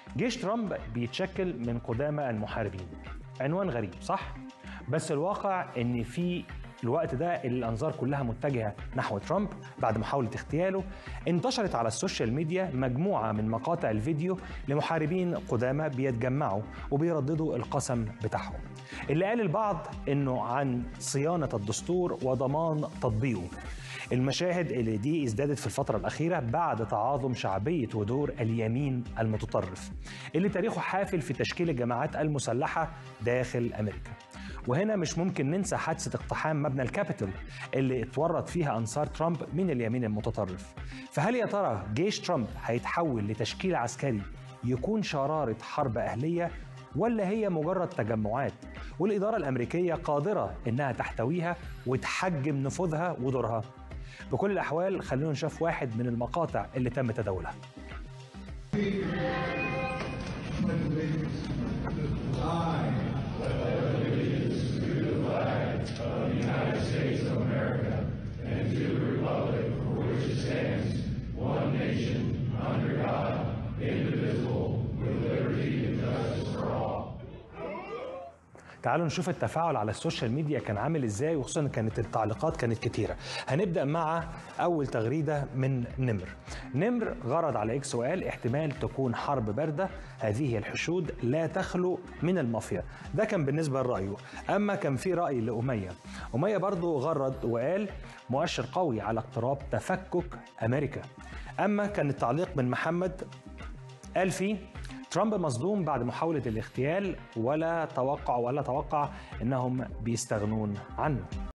جيش ترامب بيتشكل من قدامى المحاربين عنوان غريب صح؟ بس الواقع ان في الوقت ده اللي الانظار كلها متجهه نحو ترامب بعد محاوله اغتياله انتشرت على السوشيال ميديا مجموعه من مقاطع الفيديو لمحاربين قدامى بيتجمعوا وبيرددوا القسم بتاعهم اللي قال البعض انه عن صيانه الدستور وضمان تطبيقه المشاهد اللي دي ازدادت في الفترة الأخيرة بعد تعاظم شعبية ودور اليمين المتطرف اللي تاريخه حافل في تشكيل الجماعات المسلحة داخل أمريكا وهنا مش ممكن ننسى حادثة اقتحام مبنى الكابيتول اللي اتورط فيها أنصار ترامب من اليمين المتطرف فهل يا ترى جيش ترامب هيتحول لتشكيل عسكري يكون شرارة حرب أهلية ولا هي مجرد تجمعات والإدارة الأمريكية قادرة إنها تحتويها وتحجم نفوذها ودورها بكل الأحوال خلونا نشوف واحد من المقاطع اللي تم تداولها تعالوا نشوف التفاعل على السوشيال ميديا كان عامل ازاي وخصوصا كانت التعليقات كانت كتيره هنبدا مع اول تغريده من نمر نمر غرض على اكس وقال احتمال تكون حرب بارده هذه الحشود لا تخلو من المافيا ده كان بالنسبه لرايه اما كان في راي لاميه اميه برضو غرد وقال مؤشر قوي على اقتراب تفكك امريكا اما كان التعليق من محمد قال فيه ترامب مصدوم بعد محاولة الاغتيال ولا توقع ولا توقع انهم بيستغنون عنه